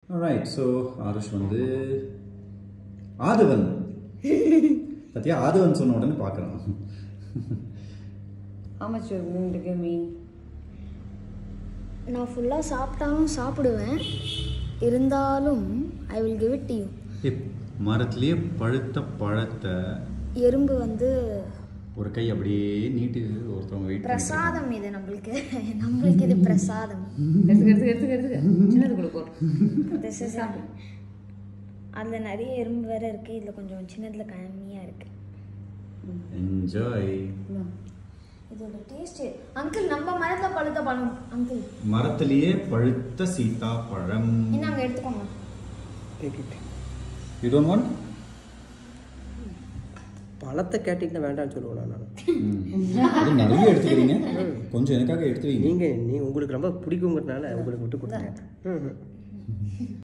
Right so Aarush வந்து ஆதவன் பத்தியா ஆதவன் சொன்ன உடனே பார்க்குறான் How much you're willing to give me? நான் ஃபுல்லாக சாப்பிட்டாலும் சாப்பிடுவேன் இருந்தாலும் I will give it to you மரத்துலேயே பழுத்த பழத்தை எறும்பு வந்து ஒரு கை அப்படியே நீட்டு ஒருத்தவங்க வெயிட் பிரசாதம் இது நம்மளுக்கு நம்மளுக்கு இது பிரசாதம் எடுத்துக்க எடுத்துக்க எடுத்துக்க எடுத்துக்க சின்னது கொடுக்கும் திஸ் இஸ் அதில் நிறைய எறும்பு வேற இருக்கு இதில் கொஞ்சம் சின்னதில் கம்மியாக இருக்கு என்ஜாய் இதோட டேஸ்ட் அங்கிள் நம்ம மரத்தில் பழுத்த பழம் அங்கிள் மரத்திலேயே பழுத்த சீதா பழம் என்னங்க எடுத்துக்கோங்க யூ டோன்ட் வாண்ட் பழத்தை கேட்டிங்கன்னா வேண்டாம்னு சொல்லுவேன் நான் அது நிறைய எடுத்துக்கிறீங்க கொஞ்சம் எனக்காக எடுத்து வைங்க நீங்கள் நீ உங்களுக்கு ரொம்ப பிடிக்குங்கிறதுனால உங்களுக்கு விட்டு கொடுத்தேன் ம், ம்.